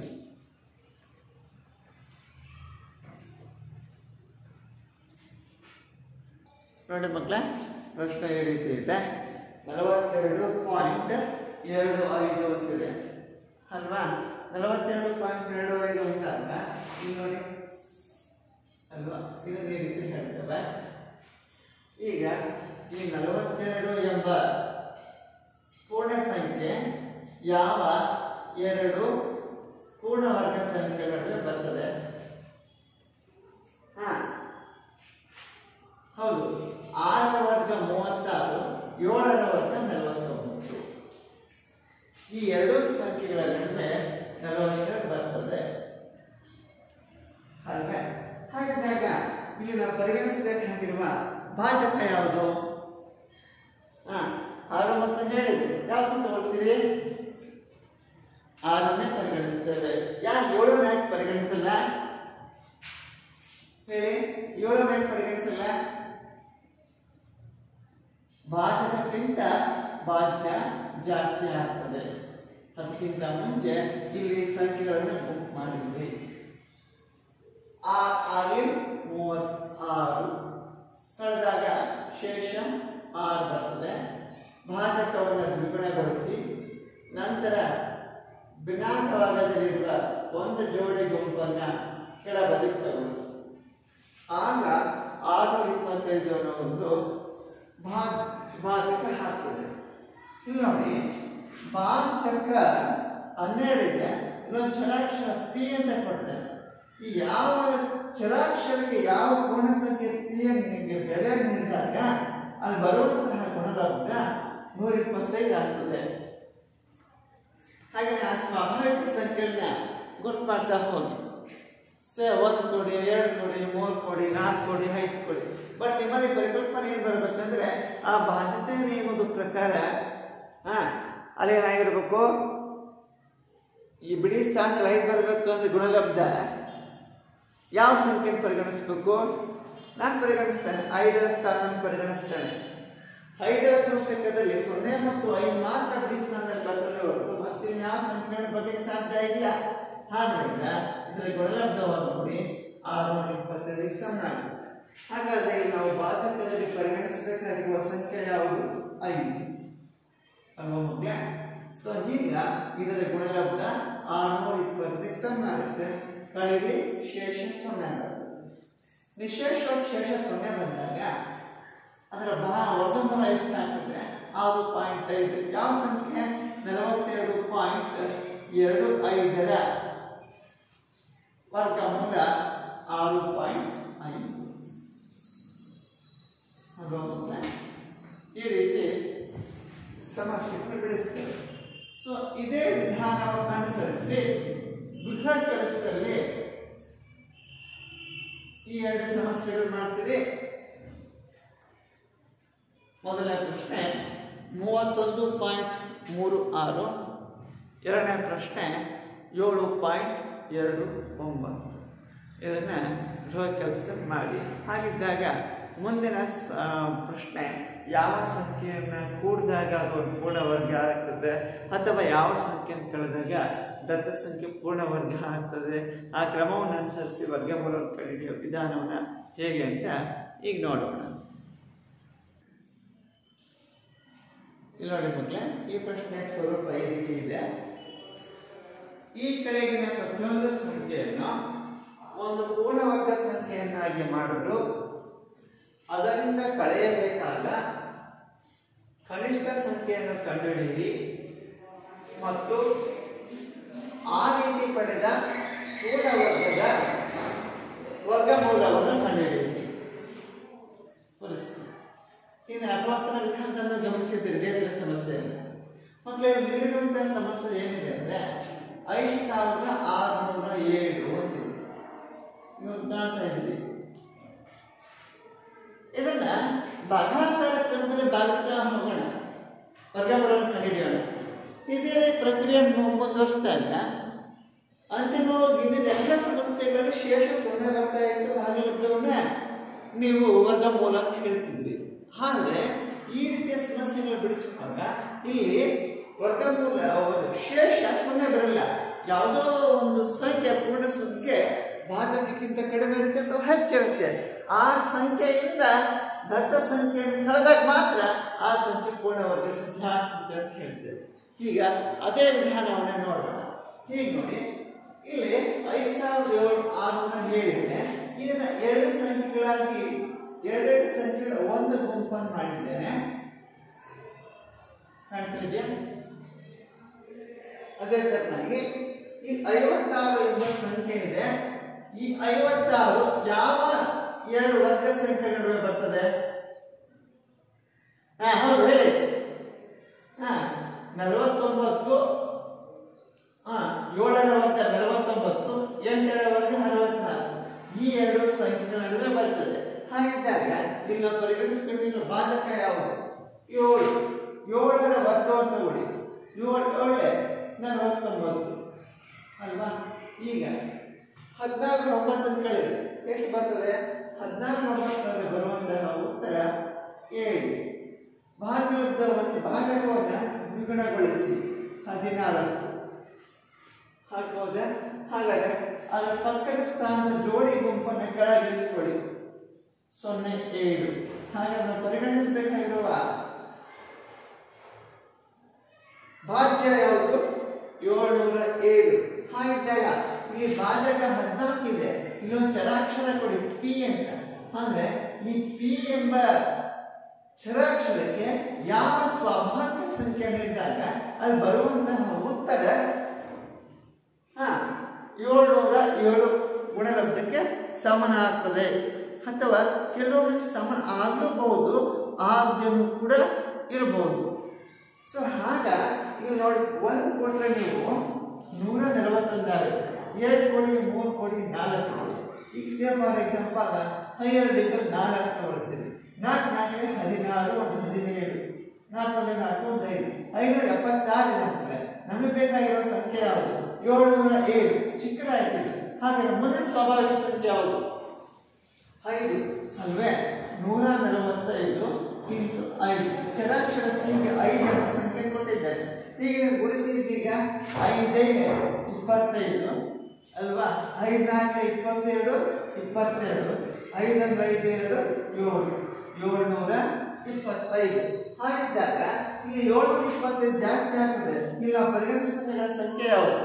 S1: ನೋಡಿ ಮಕ್ಕಳ ಪ್ರಶ್ನೆ ಈ ರೀತಿ ಇದೆ ನಲವತ್ತೆರಡು ಪಾಯಿಂಟ್ ಎರಡು ಐದು ಅಂತಿದೆ ಅಲ್ವಾ ನಲವತ್ತೆರಡು ಪಾಯಿಂಟ್ ಎರಡು ಐದು ಅಂದಾಗ ಇಲ್ಲಿ ನೋಡಿ ಅಲ್ವಾ ಇದನ್ನ ಈ ರೀತಿ ಹೇಳ್ತೇವೆ ಈಗ ಈ ನಲವತ್ತೆರಡು ಎಂಬ ಪೂರ್ಣ ಸಂಖ್ಯೆ ಯಾವ ಎರಡು ಪೂರ್ಣವರ್ಗ ಸಂಖ್ಯೆಗಳು ಬರ್ತದೆ ಹಾ ಹೌದು ಆರರ ವರ್ಗ ಮೂವತ್ತಾರು ಏಳರ ವರ್ಗ ನಲವತ್ತೊಂಬತ್ತು ಈ ಎರಡು ಸಂಖ್ಯೆಗಳ ನಡುವೆ ನಲವತ್ತೆರಡು ಬರ್ತದೆ ಅಲ್ವೇ ಹಾಗಿದ್ದಾಗ ಇಲ್ಲಿ ನಾವು ಪರಿಗಣಿಸಬೇಕಾಗಿರುವ ಭಾಜಕ ಯಾವುದು ಹಾ ಆರು ಮತ್ತು ಹೇಳಿದೆ ಯಾವುದು ತಗೊಳ್ತೀರಿ ಆರನ್ನೇ ಪರಿಗಣಿಸ್ತೇವೆ ಯಾಕೆ ಏಳನ್ನ ಯಾಕೆ ಪರಿಗಣಿಸಲ್ಲ ಹೇಳಿ ಏಳನೇ ಪರಿಗಣಿಸಲ್ಲ ಭಾಜಕಕ್ಕಿಂತ ಭಾಜ್ಯ ಜಾಸ್ತಿ ಆಗ್ತದೆ ಅದಕ್ಕಿಂತ ಮುಂಚೆ ಇಲ್ಲಿ ಸಂಖ್ಯೆಗಳನ್ನು ಗುಂಪು ಮಾಡಿದ್ವಿ ಆ ಆಗಲಿ ಮೂವತ್ತಾರು ಕಳೆದಾಗ ಶೇಷ ಆರು ಬರ್ತದೆ ಭಾಜಕವನ್ನು ದ್ವಿಗುಣಗೊಳಿಸಿ ನಂತರ ಭಿನ್ನಾಂಕ ಭಾಗದಲ್ಲಿರುವ ಒಂದು ಜೋಡಿ ಗುಂಪನ್ನು ಕೆಳಬದಿಗೆ ತಗೊಳ್ಳಿ ಆಗ ಆರುನೂರ ಇಪ್ಪತ್ತೈದು ಅನ್ನೋ ಒಂದು ಭಾ ಭಾಜಕ ಹಾಕ್ತದೆ ಇಲ್ಲಿ ನೋಡಿ ಭಾಜಕ ಹನ್ನೆರಡಿದೆ ಇನ್ನೊಂದು ಚರಾಕ್ಷರ ಪಿ ಅಂತ ಕೊಡ್ತಾರೆ ಈ ಯಾವ ಚರಾಕ್ಷರಕ್ಕೆ ಯಾವ ಪೂರ್ಣ ಸಂಖ್ಯೆ ಪಿ ನಿಮಗೆ ಬೆಲೆ ನೀಡಿದಾಗ ಅಲ್ಲಿ ಬರುವಂತಹ ಗುಣಲಬ್ಧ ನೂರ ಇಪ್ಪತ್ತೈದು ಆಗ್ತದೆ ಹಾಗೆ ಆ ಸ್ವಾಭಾವಿಕ ಸಂಖ್ಯೆಗಳನ್ನ ಗುರ್ತು ಮಾಡ್ತಾ ಹೋಗಿ ಸೇ ಒಂದು ಕೊಡಿ ಎರಡು ಕೊಡಿ ಮೂರು ಕೊಡಿ ನಾಲ್ಕು ಕೊಡಿ ಐದು ಕೊಡಿ ಬಟ್ ನಿಮ್ಮಲ್ಲಿ ಪರಿಕಲ್ಪನೆ ಏನು ಬರ್ಬೇಕಂದ್ರೆ ಆ ಬಾಧ್ಯತೆ ನಿಯಮದ ಪ್ರಕಾರ ಹಾ ಅಲ್ಲಿ ಏನಾಗಿರ್ಬೇಕು ಈ ಬಿಡಿ ಸ್ಥಾನದಲ್ಲಿ ಐದು ಬರಬೇಕು ಅಂದ್ರೆ ಗುಣಲಬ್ಧ ಯಾವ ಸಂಖ್ಯೆನ ಪರಿಗಣಿಸ್ಬೇಕು ನಾನು ಪರಿಗಣಿಸ್ತೇನೆ ಐದರ ಸ್ಥಾನ ಪರಿಗಣಿಸ್ತೇನೆ ಐದರ ಕೋಷ್ಟಕದಲ್ಲಿ ಸೊನ್ನೆ ಮತ್ತು ಐದು ಮಾತ್ರ ಬಿಡಿ ಸ್ಥಾನದಲ್ಲಿ ಬರ್ತದೆ ಹೊರತು ಮತ್ತೆ ಯಾವ ಸಂಖ್ಯೆಗಳನ್ನು ಬರ್ಲಿಕ್ಕೆ ಸಾಧ್ಯ ಇಲ್ಲ ಆದ್ರಿಂದ ಇದರ ಗುಣಲಬ್ಧವನ್ನು ನೋಡಿ ಆರುನೂರ ಇಪ್ಪತ್ತೈದಕ್ಕೆ ಸಮ ಆಗುತ್ತೆ ಹಾಗಾದ್ರೆ ಇಲ್ಲಿ ನಾವು ಭಾಜಕದಲ್ಲಿ ಪರಿಗಣಿಸಬೇಕಾಗಿರುವ ಸಂಖ್ಯೆ ಯಾವುದು ಐದು ಅಲ್ವಾ ಮಕ್ಕಳೇ ಸೊ ಈಗ ಇದರ ಗುಣಲಬ್ಧ ಆರುನೂರ ಇಪ್ಪತ್ತೈದಕ್ಕೆ ಸಮ ಆಗುತ್ತೆ ಕಳೆಗೆ ಶೇಷ ಸೊನ್ನೆ ಆಗುತ್ತೆ ನಿಶೇಷವಾಗಿ ಶೇಷ ಸೊನ್ನೆ ಬಂದಾಗ ಅದರ ಬಹ ವರ್ಗಮೂಲ ಎಷ್ಟಾಗ್ತದೆ ಆರು ಪಾಯಿಂಟ್ ಐದು ಯಾವ ಸಂಖ್ಯೆ ನಲವತ್ತೆರಡು ಪಾಯಿಂಟ್ ಎರಡು ಐದರ ವರ್ಗಮೂಲ ಆರು ಪಾಯಿಂಟ್ ಐದು ಅಲ್ವಾ ಮಕ್ಕಳೇ? ಈ ರೀತಿ ಸಮಸ್ಯೆಯನ್ನು ಬಿಡಿಸ್ತೇವೆ ಸೊ ಇದೇ ವಿಧಾನವನ್ನು ಅನುಸರಿಸಿ ಬೃಹತ್ ಕೆಲಸದಲ್ಲಿ ಈ ಎರಡು ಸಮಸ್ಯೆಗಳು ಮಾಡ್ತೀರಿ ಮೊದಲನೇ ಪ್ರಶ್ನೆ ಮೂವತ್ತೊಂದು ಪಾಯಿಂಟ್ ಮೂರು ಆರು ಎರಡನೇ ಪ್ರಶ್ನೆ ಏಳು ಪಾಯಿಂಟ್ ಎರಡು ಒಂಬತ್ತು ಇದನ್ನು ಗೃಹ ಕೆಲಸದಲ್ಲಿ ಮಾಡಿ ಹಾಗಿದ್ದಾಗ ಮುಂದಿನ ಸ- ಆ, ಪ್ರಶ್ನೆ ಯಾವ ಸಂಖ್ಯೆಯನ್ನು ಕೂಡಿದಾಗ ಅದು ಒಂದು ಪೂರ್ಣವರ್ಗ ಆಗ್ತದೆ ಅಥವಾ ಯಾವ ಸಂಖ್ಯೆಯನ್ನು ಕಳೆದಾಗ ದತ್ತ ಸಂಖ್ಯೆ ಪೂರ್ಣವರ್ಗ ಆಗ್ತದೆ ಆ ಕ್ರಮವನ್ನು ಅನುಸರಿಸಿ ವರ್ಗಮೂಲವನ್ನು ಕಂಡುಹಿಡಿಯೋ ವಿಧಾನವನ್ನು ಹೇಗೆ ಅಂತ ಈಗ ನೋಡೋಣ ಇಲ್ಲಿ ನೋಡಿ ಮಕ್ಕಳೇ ಈ ಪ್ರಶ್ನೆ ಸ್ವರೂಪ ಈ ರೀತಿ ಇದೆ ಈ ಕೆಳಗಿನ ಪ್ರತಿಯೊಂದು ಸಂಖ್ಯೆಯನ್ನು ಒಂದು ಪೂರ್ಣವರ್ಗ ಸಂಖ್ಯೆಯನ್ನಾಗಿ ಮಾಡಲು ಅದರಿಂದ ಕಳೆಯಬೇಕಾದ ಕನಿಷ್ಠ ಸಂಖ್ಯೆಯನ್ನು ಕಂಡುಹಿಡಿಯಿರಿ ಮತ್ತು ಆ ರೀತಿ ಪಡೆದ ಪೂರ್ಣವರ್ಗದ ವರ್ಗಮೂಲವನ್ನು ಕಂಡುಹಿಡಿಯಿರಿ ಪರಿಸ್ಥಿತಿ ಇನ್ನು ಅಪವರ್ತನ ವಿಧಾನವನ್ನು ಗಮನಿಸಿದ್ದೀರಿ ರೇಖೆಯ ಸಮಸ್ಯೆಯನ್ನು ಮಕ್ಕಳೇ ನೀಡಿರುವಂತಹ ಸಮಸ್ಯೆ ಏನಿದೆ ಅಂದ್ರೆ ಐದು ಸಾವಿರದ ಆರುನೂರ ಏಳು ಅಂತಿದೆ ನೀವು ಕಾಣ್ತಾ ಇದ್ದೀರಿ ಇದನ್ನ ಭಾಗಾಕಾರ ಕ್ರಮದಲ್ಲಿ ಭಾಗಿಸ್ತಾ ಹೋಗೋಣ ವರ್ಗಮೂಲವನ್ನು ಕಂಡುಹಿಡಿಯೋಣ ಇದೇ ಪ್ರಕ್ರಿಯೆಯನ್ನು ಮುಂದುವರಿಸಿದಾಗ ಅಂತಿಮವಾಗಿ ಇದನ್ನೆಲ್ಲ ಸಮಸ್ಯೆಗಳಲ್ಲಿ ಶೇಷ ಸೊನ್ನೆ ಬರ್ತಾ ಇತ್ತು ಭಾಗಲಬ್ಧವನ್ನ ನೀವು ವರ್ಗಮೂಲ ಅಂತ ಹೇಳ್ತಿದ್ರಿ ಆದರೆ ಈ ರೀತಿಯ ಸಮಸ್ಯೆಗಳು ಬಿಡಿಸುವಾಗ ಇಲ್ಲಿ ವರ್ಗಮೂಲ ಶೇಷ ಸೊನ್ನೆ ಬರಲ್ಲ ಯಾವುದೋ ಒಂದು ಸಂಖ್ಯೆ ಪೂರ್ಣ ಸಂಖ್ಯೆ ಭಾಜಕಕ್ಕಿಂತ ಕಡಿಮೆ ಇರುತ್ತೆ ಅಥವಾ ಹೆಚ್ಚಿರುತ್ತೆ ಆ ಸಂಖ್ಯೆಯಿಂದ ದತ್ತ ಸಂಖ್ಯೆಯನ್ನು ಕಳೆದಾಗ ಮಾತ್ರ ಆ ಸಂಖ್ಯೆ ಪೂರ್ಣವರ್ಗ ಸಂಖ್ಯೆ ಆಗ್ತದೆ ಅಂತ ಹೇಳ್ತೇವೆ ಈಗ ಅದೇ ವಿಧಾನವನ್ನೇ ನೋಡೋಣ ಹೀಗೆ ನೋಡಿ ಇಲ್ಲಿ ಐದು ಸಾವಿರದ ಏಳು ಆರುನೂರ ಏಳಿದೆ ಇದನ್ನ ಎರಡು ಸಂಖ್ಯೆಗಳಾಗಿ ಎರಡೆರಡು ಸಂಖ್ಯೆಗಳ ಒಂದು ಗುಂಪನ್ನು ಮಾಡಿದ್ದೇನೆ ಕಾಣ್ತಾ ಇದೆಯಾ ಅದೇ ತರನಾಗಿ ಈ ಐವತ್ತಾರು ಎಂಬ ಸಂಖ್ಯೆ ಇದೆ ಈ ಐವತ್ತಾರು ಯಾವ ಎರಡು ವರ್ಗ ಸಂಖ್ಯೆ ನಡುವೆ ಬರ್ತದೆ ಹಾ ಹೌದು ಹೇಳಿ ಹಾ ನಲವತ್ತೊಂಬತ್ತು ಹಾ ಏಳರ ವರ್ಗ ನಲವತ್ತೊಂಬತ್ತು ಎಂಟರ ವರ್ಗ ಅರವತ್ನಾಲ್ಕು ಈ ಎರಡು ಸಂಖ್ಯೆಗಳ ನಡುವೆ ಬರ್ತದೆ ಹಾಗಿದ್ದಾಗ ಇಲ್ಲಿ ನಾವು ಪರಿಗಣಿಸ್ಕೊಂಡಿರೋ ಭಾಜಕ ಯಾವುದು ಏಳು ಏಳರ ವರ್ಗವನ್ನು ತಗೊಳ್ಳಿ ಏಳು ಏಳೆ ನಲವತ್ತೊಂಬತ್ತು ಅಲ್ವಾ ಈಗ ಹದಿನಾಲ್ಕು ಒಂಬತ್ತನ್ನು ಕಳೆದ್ರೆ ಎಷ್ಟು ಬರ್ತದೆ ಹದಿನಾರು ಒಂಬತ್ತರಲ್ಲಿ ಬರುವಂತಹ ಉತ್ತರ ಏಳು ಭಾಗಲಬ್ಧವನ್ನು ಭಾಜಕವನ್ನು ದ್ವಿಗುಣಗೊಳಿಸಿ ಹದಿನಾಲ್ಕು ಹಾಕ್ಬೋದ ಹಾಗಾದ್ರೆ ಅದರ ಪಕ್ಕದ ಸ್ಥಾನದ ಜೋಡಿ ಗುಂಪನ್ನು ಕೆಳಗಿಳಿಸ್ಕೊಳ್ಳಿ ಸೊನ್ನೆ ಏಳು ಹಾಗಾದ್ರೆ ನಾವು ಪರಿಗಣಿಸಬೇಕಾಗಿರುವ ಭಾಜ್ಯ ಯಾವುದು ಏಳ್ನೂರ ಏಳು ಹಾಗಿದ್ದಾಗ ಇಲ್ಲಿ ಭಾಜಕ ಹದಿನಾಲ್ಕು ಇದೆ ಇಲ್ಲೊಂದು ಚರಾಕ್ಷರ ಕೊಡಿ ಪಿ ಅಂತ ಅಂದ್ರೆ ಈ ಪಿ ಎಂಬ ಚರಾಕ್ಷರಕ್ಕೆ ಯಾವ ಸ್ವಾಭಾವಿಕ ಸಂಖ್ಯೆ ನೀಡಿದಾಗ ಅಲ್ಲಿ ಬರುವಂತಹ ಉತ್ತರ ಹಾ ಏಳ್ನೂರ ಏಳು ಗುಣಲಬ್ಧಕ್ಕೆ ಸಮನ ಆಗ್ತದೆ ಅಥವಾ ಕೆಲವೊಮ್ಮೆ ಸಮನ ಆಗಲೂಬಹುದು ಆಗದೇನು ಕೂಡ ಇರಬಹುದು ಸೊ ಆಗ ಈಗ ನೋಡಿ ಒಂದು ಕೊಟ್ರೆ ನೀವು ನೂರ ನಲವತ್ತೊಂದು ಆಗುತ್ತೆ ಎರಡು ಕೋಡಿ ಮೂರು ಕೋಡಿ ನಾಲ್ಕು ಕೋಡಿ ಈಗ same for example higher degree ನಾಲ್ಕು ತಗೊಳ್ತೀರಿ ನಾಲ್ಕು ನಾಲ್ಕನೇ ಹದಿನಾರು ಒಂದು ಹದಿನೇಳು ನಾಲ್ಕನೇ ನಾಲ್ಕು ಒಂದು ಐದು ಐನೂರ ಎಪ್ಪತ್ತಾರು ಇದೆ ಮಕ್ಕಳೇ ನಮಗೆ ಬೇಕಾಗಿರೋ ಸಂಖ್ಯೆ ಯಾವುದು ಏಳ್ನೂರ ಏಳು ಚಿಕ್ಕದಾಯ್ತು ಹಾಗಾದ್ರೆ ಮುಂದಿನ ಸ್ವಾಭಾವಿಕ ಸಂಖ್ಯೆ ಯಾವುದು ಐದು ಅಲ್ವೇ ನೂರ ನಲವತ್ತೈದು ಇಂಟು ಐದು ಚರಾಕ್ಷರಕ್ಕೆ ಹೀಗೆ ಐದು ಎಂಬ ಸಂಖ್ಯೆ ಕೊಟ್ಟಿದ್ದಾರೆ ಈಗ ನೀವು ಗುಣಿಸಿದ್ದೀಗ ಐದೈದು ಇಪ್ಪತ್ತೈದು ಅಲ್ವಾ ಐದು ನಾಲ್ಕು ಇಪ್ಪತ್ತೆರಡು ಇಪ್ಪತ್ತೆರಡು ಐದೊಂದು ಐದು ಎರಡು ಏಳು ಏಳ್ನೂರ ಇಪ್ಪತ್ತೈದು ಹಾಗಿದ್ದಾಗ ಇಲ್ಲಿ ಏಳ್ನೂರ ಇಪ್ಪತ್ತೈದು ಜಾಸ್ತಿ ಆಗ್ತದೆ ಇಲ್ಲಿ ನಾವು ಪರಿಗಣಿಸಬೇಕಾದ ಸಂಖ್ಯೆ ಯಾವುದು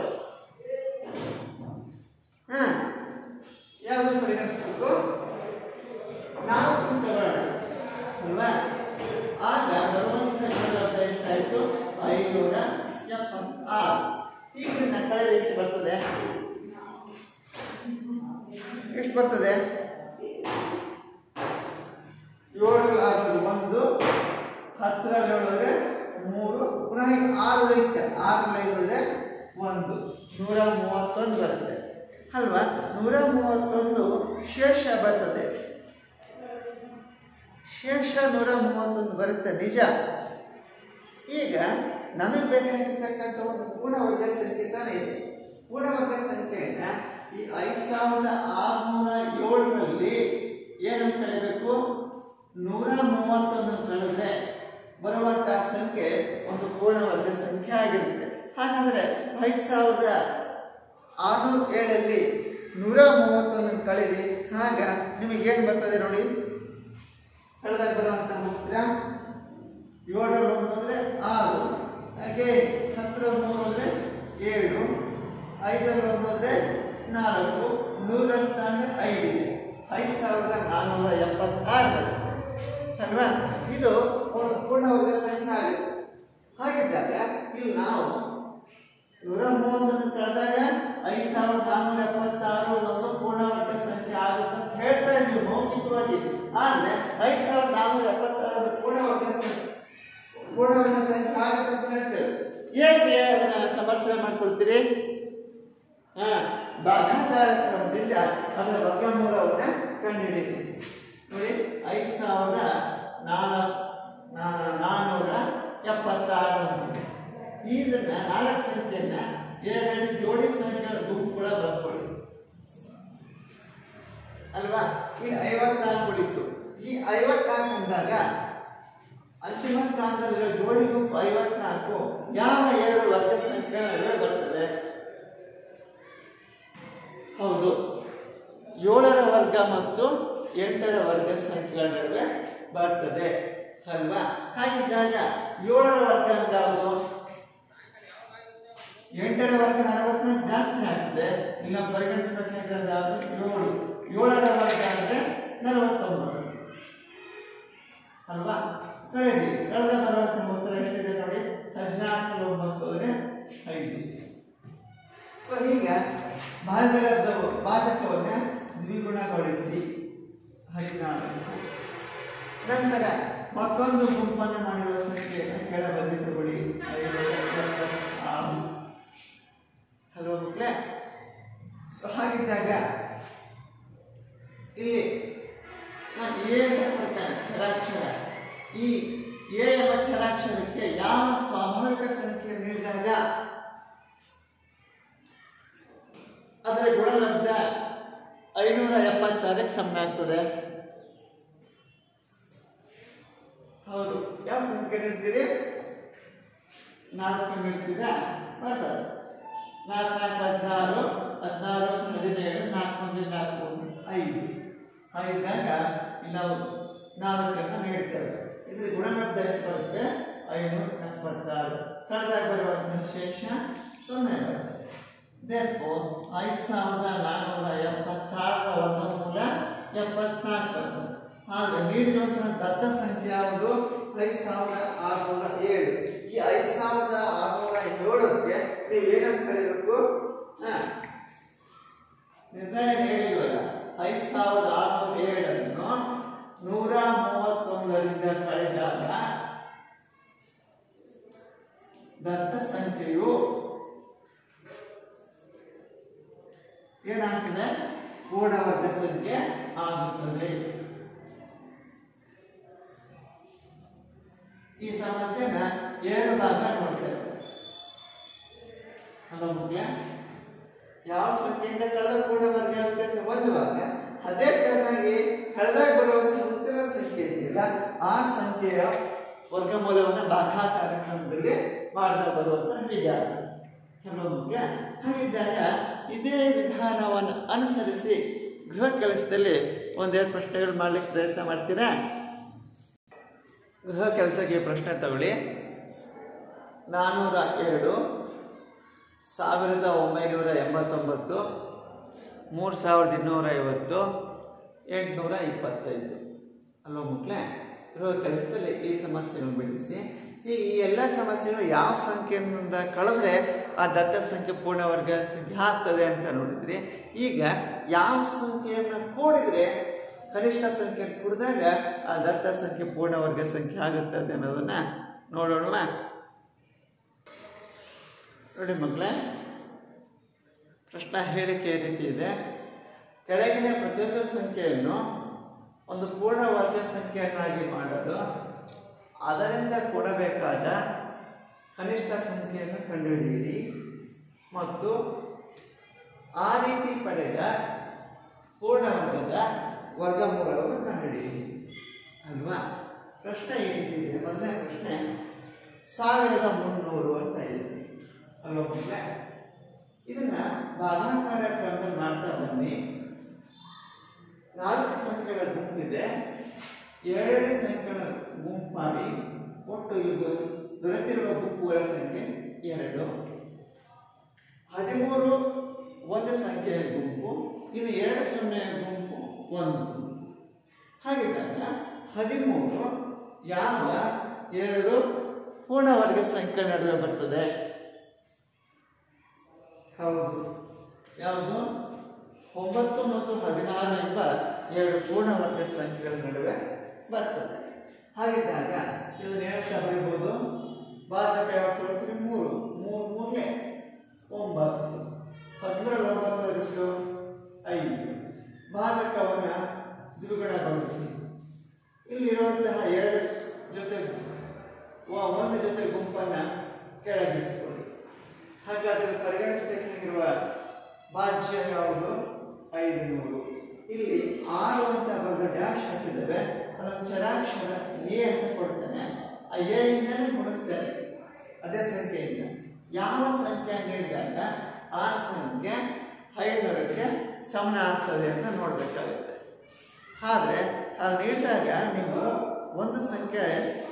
S1: ಹಾ ಯಾವುದು ಪರಿಗಣಿಸಬೇಕು ನಾಲ್ಕು ತಗೊಳ್ಳೋಣ ಅಲ್ವಾ ಆಗ ಬರುವಂತಹ ಗುಣಲಬ್ಧ ಎಷ್ಟಾಯ್ತು ಐನೂರ ಎಪ್ಪತ್ತಾರು ಈಗ ಇದನ್ನ ಕಳೆದ ಎಷ್ಟು ಬರ್ತದೆ ಎಷ್ಟು ಬರ್ತದೆ ಏಳು ಆಗೋದು ಒಂದು ಹತ್ತರಲ್ಲಿ ಏಳಿದ್ರೆ ಮೂರು ಪುನಃ ಈಗ ಆರು ಉಳಿಯುತ್ತೆ ಆರು ಐದ್ರೆ ಒಂದು ನೂರ ಮೂವತ್ತೊಂದು ಬರುತ್ತೆ ಅಲ್ವಾ ನೂರ ಮೂವತ್ತೊಂದು ಶೇಷ ಬರ್ತದೆ ಶೇಷ ನೂರ ಮೂವತ್ತೊಂದು ಬರುತ್ತೆ ನಿಜ ಈಗ ನಮಗೆ ಬೇಕಾಗಿರ್ತಕ್ಕಂಥ ಒಂದು ಪೂರ್ಣವರ್ಗ ಸಂಖ್ಯೆ ತಾನೇ ಇದೆ ಪೂರ್ಣವರ್ಗ ಸಂಖ್ಯೆಯನ್ನ ಈ ಐದು ಸಾವಿರದ ಆರುನೂರ ಏಳರಲ್ಲಿ ಏನಂತ ಕಳಿಬೇಕು ನೂರ ಮೂವತ್ತೊಂದನ್ನು ಕಳೆದ್ರೆ ಬರುವಂತಹ ಸಂಖ್ಯೆ ಒಂದು ಪೂರ್ಣವರ್ಗ ಸಂಖ್ಯೆ ಆಗಿರುತ್ತೆ ಹಾಗಾದ್ರೆ ಐದು ಸಾವಿರದ ಆರುನೂರ ಏಳಲ್ಲಿ ನೂರ ಮೂವತ್ತೊಂದನ್ನು ಕಳೀರಿ ಆಗ ನಿಮಗೆ ಏನು ಬರ್ತದೆ ನೋಡಿ ಕಳೆದಾಗ ಬರುವಂತಹ ಉತ್ತರ ಏಳರಲ್ಲಿ ಒಂದು ಅಂದರೆ ಆರು ಹಾಗೆ ಹತ್ತರಲ್ಲಿ ಮೂರು ಅಂದರೆ ಏಳು ಐದರಲ್ಲಿ ಒಂದು ಅಂದರೆ ನಾಲ್ಕು ನೂರ ಸ್ಥಾನ ಐದಿದೆ ಐದು ಸಾವಿರದ ನಾನ್ನೂರ ಎಪ್ಪತ್ತಾರು ಬರುತ್ತೆ ಅಲ್ವಾ ಇದು ಒಂದು ಪೂರ್ಣವರ್ಗ ಸಂಖ್ಯೆ ಆಗುತ್ತೆ ಹಾಗಿದ್ದಾಗ ಇಲ್ಲಿ ನಾವು ನೂರ ಮೂವತ್ತೊಂದು ಕಳೆದಾಗ ಐದು ಸಾವಿರದ ನಾನ್ನೂರ ಎಪ್ಪತ್ತಾರು ಒಂದು ಪೂರ್ಣವರ್ಗ ಸಂಖ್ಯೆ ಆಗುತ್ತೆ ಅಂತ ಹೇಳ್ತಾ ಇದ್ದೀವಿ ಮೌಖಿಕವಾಗಿ ಆದ್ರೆ ಐದು ಸಾವಿರದ ನಾನ್ನೂರ ಎಪ್ಪತ್ತಾರು ಒಂದು ಪೂರ್ಣವರ್ಗ ಸಂಖ್ಯೆ ಪೂರ್ಣವರ್ಗ ಸಂಖ್ಯೆ ಆಗುತ್ತೆ ಅಂತ ಹೇಳ್ತೇವೆ ಹೇಗೆ ಅದನ್ನ ಸಮರ್ಥನೆ ಮಾಡ್ಕೊಳ್ತೀರಿ ಹಾ ಭಾಗಾಕಾರ ಕ್ರಮದಿಂದ ಅದರ ವರ್ಗಮೂಲವನ್ನ ಕಂಡುಹಿಡಿಯಿರಿ ನೋಡಿ ಐದು ಸಾವಿರದ ನಾಲ್ಕು ನಾನ್ನೂರ ಎಪ್ಪತ್ತಾರು ಅಂತಿದೆ ಇದನ್ನ ನಾಲ್ಕು ಸಂಖ್ಯೆಯನ್ನ ಎರಡು ಜೋಡಿ ಸಂಖ್ಯೆಗಳ ಗುಂಪು ಕೂಡ ಬರ್ಕೊಳ್ಳಿ ಅಲ್ವಾ ಇಲ್ಲಿ ಐವತ್ನಾಲ್ಕು ಉಳಿತು ಈ ಐವತ್ನಾಲ್ಕು ಅಂದಾಗ ಅಂತಿಮ ಸ್ಥಾನದಲ್ಲಿರೋ ಜೋಡಿ ಗುಂಪು ಐವತ್ನಾಲ್ಕು ಯಾವ ಎರಡು ವರ್ಗ ಸಂಖ್ಯೆಗಳ ನಡುವೆ ಬರ್ತದೆ ಹೌದು ಏಳರ ವರ್ಗ ಮತ್ತು ಎಂಟರ ವರ್ಗ ಸಂಖ್ಯೆಗಳ ನಡುವೆ ಬರ್ತದೆ ಅಲ್ವಾ ಹಾಗಿದ್ದಾಗ ಏಳರ ವರ್ಗ ಅಂದ್ರೆ ಯಾವುದು ಎಂಟರ ವರ್ಗ ಅರವತ್ನಾಲ್ಕು ಜಾಸ್ತಿ ಆಗ್ತದೆ ಇಲ್ಲ ಪರಿಗಣಿಸಬೇಕಾಗಿರೋದು ಯಾವುದು ಏಳು ಏಳರ ವರ್ಗ ಅಂದ್ರೆ ನಲವತ್ತೊಂಬತ್ತು ಅಲ್ವಾ ಕಳೆದಿ ಕಳೆದ ಬರುವಂತಹ ಉತ್ತರ ಎಷ್ಟಿದೆ ನೋಡಿ ಹದಿನಾಲ್ಕು ಒಂಬತ್ತು ಅಂದ್ರೆ ಐದು ಸೊ ಈಗ ಭಾಗಲಬ್ಧ ಭಾಜಕವನ್ನ ದ್ವಿಗುಣಗೊಳಿಸಿ ಹದಿನಾಲ್ಕು ನಂತರ ಮತ್ತೊಂದು ಗುಂಪನ್ನು ಮಾಡಿರುವ ಸಂಖ್ಯೆಯನ್ನು ಕೆಳಬದಿ ತಗೊಳ್ಳಿ ಐದು ಆರು ಹಲೋ ಮಕ್ಕಳೇ ಸೊ ಹಾಗಿದ್ದಾಗ ಇಲ್ಲಿ ನಾನು ಎ ಕೊಡ್ತಾನೆ ಚರಾಕ್ಷರ ಈ ಎ ಎಂಬ ಚರಾಕ್ಷರಕ್ಕೆ ಯಾವ ಸ್ವಾಭಾವಿಕ ಸಂಖ್ಯೆ ನೀಡಿದಾಗ ಅದರ ಗುಣಲಬ್ಧ ಐನೂರ ಎಪ್ಪತ್ತಾರಕ್ಕೆ ಸಮನಾಗ್ತದೆ ಹೌದು ಯಾವ ಸಂಖ್ಯೆ ನೀಡ್ತೀರಿ ನಾಲ್ಕು ನೀಡ್ತೀರಾ ಬರ್ತದೆ ನಾಲ್ಕು ನಾಲ್ಕು ಹದಿನಾರು ಹದಿನಾರು ಹದಿನೇಳು ನಾಲ್ಕು ಒಂದು ನಾಲ್ಕು ಐದು ಐದಾಗ ಇಲ್ಲಿ ನಾವು ನಾಲ್ಕನ್ನು ನೀಡ್ತೇವೆ ಇದ್ರ ಗುಣಲಬ್ಧ ಎಷ್ಟು ಬರುತ್ತೆ ಐನೂರ ಎಪ್ಪತ್ತಾರು ಕಳೆದಾಗ ಬರುವಂತಹ ಶೇಷ ಸೊನ್ನೆ ಬರುತ್ತೆ therefore ಐದು ಸಾವಿರದ ನಾನ್ನೂರ ಎಪ್ಪತ್ತಾರರ ವರ್ಗಮೂಲ ಎಪ್ಪತ್ನಾಲ್ಕು ಬರ್ತದೆ ಆದ್ರೆ ನೀಡಿರುವಂತಹ ದತ್ತ ಸಂಖ್ಯೆ ಯಾವುದು ಐದು ಸಾವಿರದ ಆರುನೂರ ಏಳು ಈ ಐದು ಸಾವಿರದ ಆರುನೂರ ಏಳಕ್ಕೆ ನೀವು ಏನಂತ ಕಳಿಬೇಕು ಹಾ ನಿರ್ಣಯ ಹೇಳಿಲ್ವಲ್ಲ ಐದು ಸಾವಿರದ ಆರುನೂರ ಏಳನ್ನು ನೂರ ಮೂವತ್ತೊಂದರಿಂದ ಕಳೆದಾಗ ದತ್ತ ಸಂಖ್ಯೆಯು ಏನಾಗ್ತದೆ ಪೂರ್ಣವರ್ಗ ಸಂಖ್ಯೆ ಆಗುತ್ತದೆ ಈ ಸಮಸ್ಯೆನ ಎರಡು ಭಾಗ ನೋಡ್ತೇವೆ ಅಲ್ಲ ಮುಖ್ಯ ಯಾವ ಸಂಖ್ಯೆಯಿಂದ ಕಳೆದ ಪೂರ್ಣವರ್ಗ ಆಗುತ್ತೆ ಅಂತ ಒಂದು ಭಾಗ ಅದೇ ತರನಾಗಿ ಕಳೆದಾಗ ಬರುವಂತಹ ಉತ್ತರ ಸಂಖ್ಯೆ ಇದೆಯಲ್ಲ ಆ ಸಂಖ್ಯೆಯ ವರ್ಗಮೂಲವನ್ನು ಭಾಗಾಕಾರ ಕ್ರಮದಲ್ಲಿ ಮಾಡದ ಬರುವಂತಹ ವಿಧಾನ ಕೆಲವು ಮುಖ್ಯ ಹಾಗಿದ್ದಾಗ ಇದೇ ವಿಧಾನವನ್ನು ಅನುಸರಿಸಿ ಗೃಹ ಕೆಲಸದಲ್ಲಿ ಒಂದೆರಡು ಪ್ರಶ್ನೆಗಳು ಮಾಡ್ಲಿಕ್ಕೆ ಪ್ರಯತ್ನ ಮಾಡ್ತೀರಾ ಗೃಹ ಕೆಲಸಕ್ಕೆ ಪ್ರಶ್ನೆ ತಗೊಳ್ಳಿ ನಾನ್ನೂರ ಎರಡು ಸಾವಿರದ ಒಂಬೈನೂರ ಎಂಬತ್ತೊಂಬತ್ತು ಮೂರು ಸಾವಿರದ ಇನ್ನೂರ ಐವತ್ತು ಎಂಟುನೂರ ಇಪ್ಪತ್ತೈದು ಅಲ್ವಾ ಮಕ್ಕಳೇ ಗೃಹ ಕೆಲಸದಲ್ಲಿ ಈ ಸಮಸ್ಯೆಗಳನ್ನು ಬಿಡಿಸಿ ಈ ಈ ಎಲ್ಲ ಸಮಸ್ಯೆಗಳು ಯಾವ ಸಂಖ್ಯೆಯಿಂದ ಕಳೆದ್ರೆ ಆ ದತ್ತ ಸಂಖ್ಯೆ ಪೂರ್ಣವರ್ಗ ಸಂಖ್ಯೆ ಆಗ್ತದೆ ಅಂತ ನೋಡಿದ್ರಿ ಈಗ ಯಾವ ಸಂಖ್ಯೆಯನ್ನು ಕೂಡಿದ್ರೆ ಕನಿಷ್ಠ ಸಂಖ್ಯೆ ಕೂಡಿದಾಗ ಆ ದತ್ತ ಸಂಖ್ಯೆ ಪೂರ್ಣವರ್ಗ ಸಂಖ್ಯೆ ಆಗುತ್ತದೆ ಅನ್ನೋದನ್ನ ನೋಡೋಣ ನೋಡಿ ಮಕ್ಕಳೇ ಪ್ರಶ್ನೆ ಹೇಳಿಕೆ ಈ ರೀತಿ ಇದೆ ಕೆಳಗಿನ ಪ್ರತಿಯೊಂದು ಸಂಖ್ಯೆಯನ್ನು ಒಂದು ಪೂರ್ಣ ವರ್ಗ ಸಂಖ್ಯೆಯನ್ನಾಗಿ ಮಾಡಲು ಅದರಿಂದ ಕೊಡಬೇಕಾದ ಕನಿಷ್ಠ ಸಂಖ್ಯೆಯನ್ನು ಕಂಡುಹಿಡಿಯಿರಿ ಮತ್ತು ಆ ರೀತಿ ಪಡೆದ ಪೂರ್ಣ ವರ್ಗದ ವರ್ಗಮೂಲವನ್ನು ಕಂಡುಹಿಡಿಯಿರಿ ಅಲ್ವಾ ಪ್ರಶ್ನೆ ಈ ರೀತಿ ಇದೆ ಮೊದಲನೇ ಪ್ರಶ್ನೆ ಸಾವಿರದ ಮುನ್ನೂರು ಅಂತ ಇದೆ ಅಲ್ವಾ ಮಕ್ಕಳೇ ಇದನ್ನ ಭಾಗಾಕಾರ ಕ್ರಮದಲ್ಲಿ ಮಾಡ್ತಾ ಬನ್ನಿ ನಾಲ್ಕು ಸಂಖ್ಯೆಗಳ ಗುಂಪಿದೆ ಎರಡೆರಡು ಸಂಖ್ಯೆಗಳ ಗುಂಪು ಮಾಡಿ ಒಟ್ಟು ಇದು ದೊರೆತಿರುವ ಗುಂಪುಗಳ ಸಂಖ್ಯೆ ಎರಡು ಹದಿಮೂರು ಒಂದು ಸಂಖ್ಯೆಯ ಗುಂಪು ಇನ್ನು ಎರಡು ಸೊನ್ನೆಯ ಗುಂಪು ಒಂದು ಹಾಗಿದ್ದಾಗ ಹದಿಮೂರು ಯಾವ ಎರಡು ಪೂರ್ಣವರ್ಗ ಸಂಖ್ಯೆ ನಡುವೆ ಬರ್ತದೆ ಹೌದು ಯಾವುದು ಒಂಬತ್ತು ಮತ್ತು ಹದಿನಾರು ಎಂಬ ಎರಡು ಪೂರ್ಣವರ್ಗ ಸಂಖ್ಯೆಗಳ ನಡುವೆ ಬರ್ತದೆ ಹಾಗಿದ್ದಾಗ ಇದನ್ನು ಹೇಳ್ತಾ ಬರೀಬಹುದು ಭಾಜಕ ಯಾವತ್ತು ಹೇಳ್ತೀರಿ ಮೂರು ಮೂರು ಮೂರನೇ ಒಂಬತ್ತು ಹದಿಮೂರಲ್ಲಿ ಒಂಬತ್ತರಷ್ಟು ಐದು ಭಾಜಕವನ್ನು ದ್ವಿಗುಣಗೊಳಿಸಿ ಇಲ್ಲಿರುವಂತಹ ಎರಡು ಸ್- ಜೊತೆ ವ- ಒಂದು ಜೊತೆ ಗುಂಪನ್ನು ಕೆಳಗಿಳಿಸ್ಕೊಳ್ಳಿ ಹಾಗಾದರೆ ಪರಿಗಣಿಸಬೇಕಾಗಿರುವ ಭಾಜ್ಯ ಯಾವುದು ಐದು ನೂರು ಇಲ್ಲಿ ಆರು ಅಂತ ಬರೆದ ಡ್ಯಾಶ್ ಹಾಕಿದ್ದೇವೆ ಅದನ್ನು ಚರಾಕ್ಷರ ಎ ಅಂತ ಕೊಡ್ತಾನೆ ಆ ಎ ಇಂದಲೇ ಗುಣಿಸ್ತಾರೆ ಅದೇ ಸಂಖ್ಯೆಯಿಂದ ಯಾವ ಸಂಖ್ಯೆ ನೀಡಿದಾಗ ಆ ಸಂಖ್ಯೆ ಐನೂರಕ್ಕೆ ಸಮಾನ ಆಗ್ತದೆ ಅಂತ ನೋಡಬೇಕಾಗುತ್ತೆ ಆದರೆ ಅಲ್ಲಿ ನೀಡಿದಾಗ ನೀವು ಒಂದು ಸಂಖ್ಯೆ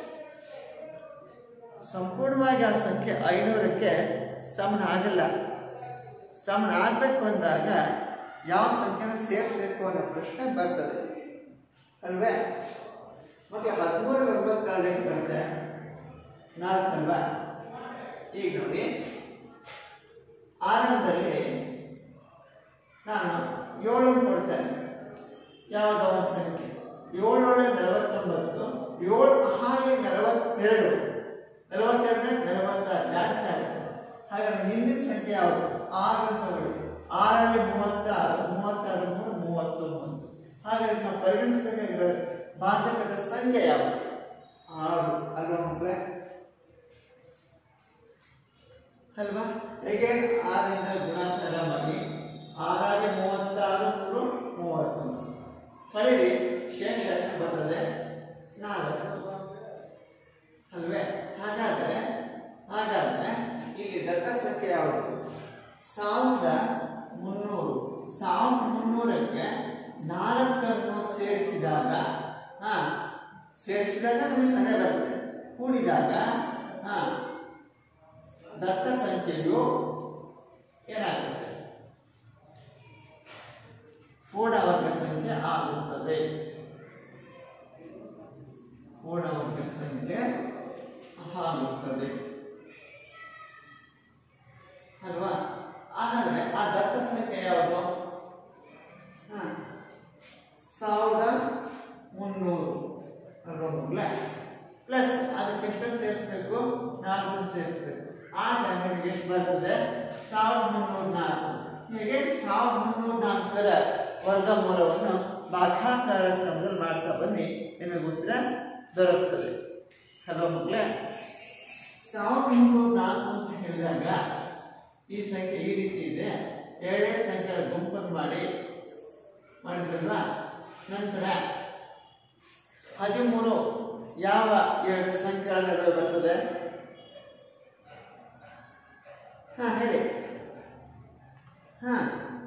S1: ಸಂಪೂರ್ಣವಾಗಿ ಆ ಸಂಖ್ಯೆ ಐನೂರಕ್ಕೆ ಸಮನ ಆಗಲ್ಲ ಸಮನ ಆಗಬೇಕು ಅಂದಾಗ ಯಾವ ಸಂಖ್ಯೆನ ಸೇರಿಸಬೇಕು ಅನ್ನೋ ಪ್ರಶ್ನೆ ಬರ್ತದೆ ಅಲ್ವೇ ಮತ್ತೆ ಹದಿಮೂರು ಒಂಬತ್ತು ಕಳೆದಕ್ಕೆ ಬರುತ್ತೆ ನಾಲ್ಕು ಅಲ್ವಾ ಈಗ ನೋಡಿ ಆರಂಭದಲ್ಲಿ ನಾನು ಏಳು ಕೊಡ್ತೇನೆ ಯಾವುದೋ ಒಂದು ಸಂಖ್ಯೆ ಏಳೇಳು ನಲವತ್ತೊಂಬತ್ತು ಏಳು ಹಾಗೆ ನಲವತ್ತೆರಡು ನಲವತ್ತೆರಡನೇ ನಲವತ್ತಾರು ಜಾಸ್ತಿ ಆಗುತ್ತೆ ಹಾಗಾದ್ರೆ ಹಿಂದಿನ ಸಂಖ್ಯೆ ಯಾವುದು ಆರು ಅಂತ ಹೇಳಿ ಆರಲ್ಲಿ ಮೂವತ್ತಾರು ಮೂವತ್ತಾರು ಮೂರು ಮೂವತ್ತೊಂಬತ್ತು ಹಾಗಾದ್ರೆ ನಾವು ಪರಿಗಣಿಸಬೇಕಾಗಿರೋ ಭಾಜಕದ ಸಂಖ್ಯೆ ಯಾವುದು ಆರು ಅಲ್ವಾ ಮಕ್ಕಳೇ ಅಲ್ವಾ ಹೇಗೆ ಆರರಿಂದ ಗುಣಾಕಾರ ಮಾಡಿ ಆರಾಗಿ ಮೂವತ್ತಾರು ಮೂರು ಮೂವತ್ತೊಂದು ಕಳೀರಿ ಶೇಷ ಎಷ್ಟು ಬರ್ತದೆ ನಾಲ್ಕು ಕೂಡಿಸಿದಾಗ ಹಾ ಸೇರಿಸಿದಾಗ ನಮಗೆ ಅದೇ ಬರುತ್ತೆ ಕೂಡಿದಾಗ ಹಾ ದತ್ತ ಸಂಖ್ಯೆಯು ಏನಾಗುತ್ತೆ ಪೂರ್ಣವರ್ಗ ಸಂಖ್ಯೆ ಆಗುತ್ತದೆ ಪೂರ್ಣವರ್ಗ ಸಂಖ್ಯೆ ಆಗುತ್ತದೆ ಅಲ್ವಾ ಹಾಗಾದ್ರೆ ಆ ದತ್ತ ಸಂಖ್ಯೆ ಯಾವುದು ಹಾ ಸಾವಿರದ ಮುನ್ನೂರು ಅಲ್ವಾ ಮಕ್ಕಳೇ ಪ್ಲಸ್ ಅದಕ್ಕೆ ಎಷ್ಟು ಸೇರಿಸ್ಬೇಕು ನಾಲ್ಕು ಸೇರಿಸ್ಬೇಕು ಆಗ ನಿಮಗೆ ಎಷ್ಟು ಬರ್ತದೆ ಸಾವಿರದ ಮುನ್ನೂರ ನಾಲ್ಕು ಹೀಗೆ ಸಾವಿರದ ಮುನ್ನೂರ ನಾಲ್ಕರ ವರ್ಗಮೂಲವನ್ನು ಭಾಗಾಕಾರ ಕ್ರಮದಲ್ಲಿ ಮಾಡ್ತಾ ಬನ್ನಿ ನಿಮಗೆ ಉತ್ತರ ದೊರಕುತ್ತದೆ ಅಲ್ವಾ ಮಕ್ಕಳೇ ಸಾವಿರದ ಮುನ್ನೂರ ನಾಲ್ಕು ಅಂತ ಹೇಳಿದಾಗ ಈ ಸಂಖ್ಯೆ ಈ ರೀತಿ ಇದೆ ಎರಡೆರಡು ಸಂಖ್ಯೆಗಳ ಗುಂಪನ್ನು ಮಾಡಿ ಮಾಡಿದ್ರಲ್ವಾ ನಂತರ ಹದಿಮೂರು ಯಾವ ಎರಡು ಸಂಖ್ಯೆಗಳ ನಡುವೆ ಬರ್ತದೆ ಹಾ ಹೇಳಿ ಹಾ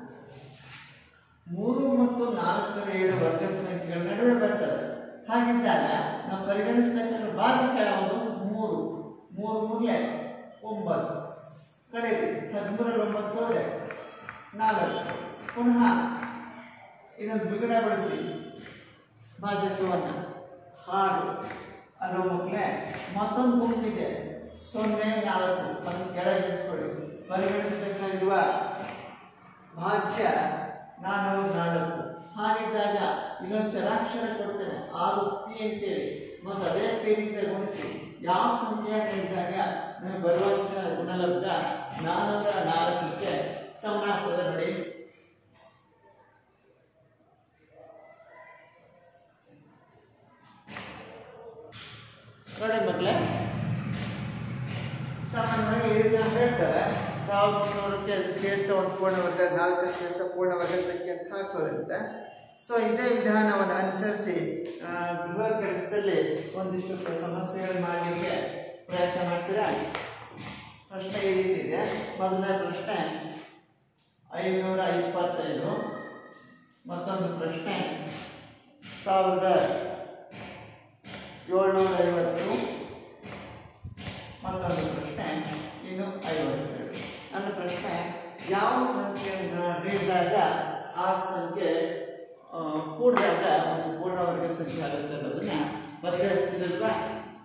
S1: ಮೂರು ಮತ್ತು ನಾಲ್ಕರ ಏಳು ವರ್ಗ ಸಂಖ್ಯೆಗಳ ನಡುವೆ ಬರ್ತದೆ ಹಾಗಿದ್ದಾಗ ನಾವು ಪರಿಗಣಿಸಬೇಕಾದ ಭಾಜಕ ಯಾವುದು ಮೂರು ಮೂರು ಮೂರಲೆ ಒಂಬತ್ತು ಕಳೆಯಿರಿ ಹದಿಮೂರಲ್ಲಿ ಒಂಬತ್ತು ಹೋದ್ರೆ ನಾಲ್ಕು ಪುನಃ ಇದನ್ನು ದ್ವಿಗುಣಗೊಳಿಸಿ ಭಾಜಕವನ್ನು ಆರು ಅನ್ನೋ ಮಕ್ಕಳೇ ಮತ್ತೊಂದು ಗುಂಪಿದೆ ಸೊನ್ನೆ ನಾಲ್ಕು ಅದನ್ನು ಕೆಳಗೆ ಇಳಿಸ್ಕೊಳ್ಳಿ ಪರಿಗಣಿಸಬೇಕಾಗಿರುವ ಭಾಜ್ಯ ನಾನ್ನೂರ ನಾಲ್ಕು ಹಾಗಿದ್ದಾಗ ಇಲ್ಲೊಂದು ಚರಾಕ್ಷರ ಕೊಡ್ತೇನೆ ಆರು ಪಿ ಅಂತೇಳಿ ಮತ್ತು ಅದೇ ಪಿನಿಂದ ಗುಣಿಸಿ ಯಾವ ಸಂಖ್ಯೆ ನೀಡಿದಾಗ ನಮಗೆ ಬರುವಂತಹ ಗುಣಲಬ್ಧ ನಾನ್ನೂರ ನಾಲ್ಕಕ್ಕೆ ಸಮ ಆಗ್ತದೆ ನೋಡಿ ನೋಡಿ ಮಕ್ಕಳೇ ಸಾಮಾನ್ಯವಾಗಿ ಈ ರೀತಿ ನಾವು ಹೇಳ್ತೇವೆ ಸಾವಿರದ ಮುನ್ನೂರಕ್ಕೆ ಅದು ಶ್ರೇಷ್ಠ ಒಂದು ಪೂರ್ಣವರ್ಗ ನಾಲ್ಕು ಶ್ರೇಷ್ಠ ಪೂರ್ಣವರ್ಗ ಸಂಖ್ಯೆ ಅಂತ ಹಾಕೋದ್ರಿಂದ ಸೊ ಇದೇ ವಿಧಾನವನ್ನು ಅನುಸರಿಸಿ ಆ, ಗೃಹ ಕೆಲಸದಲ್ಲಿ ಒಂದಿಷ್ಟು ಸಮಸ್ಯೆಗಳು ಮಾಡಲಿಕ್ಕೆ ಪ್ರಯತ್ನ ಮಾಡ್ತೀರಾ ಪ್ರಶ್ನೆ ಈ ರೀತಿ ಇದೆ ಮೊದಲನೇ ಪ್ರಶ್ನೆ ಐನೂರ ಇಪ್ಪತ್ತೈದು ಮತ್ತೊಂದು ಪ್ರಶ್ನೆ ಸಾವಿರದ ಏಳ್ನೂರ ಐವತ್ತು ಮತ್ತೊಂದು ಪ್ರಶ್ನೆ ಇನ್ನು ಐವತ್ತೆರಡು ನನ್ನ ಪ್ರಶ್ನೆ ಯಾವ ಸಂಖ್ಯೆಯನ್ನು ನೀಡಿದಾಗ ಆ ಸಂಖ್ಯೆ ಆ, ಕೂಡಿದಾಗ ಒಂದು ಪೂರ್ಣವರ್ಗ ಸಂಖ್ಯೆ ಆಗುತ್ತೆ ಅನ್ನೋದನ್ನ ಪರಿಗಣಿಸ್ತಿದಲ್ವಾ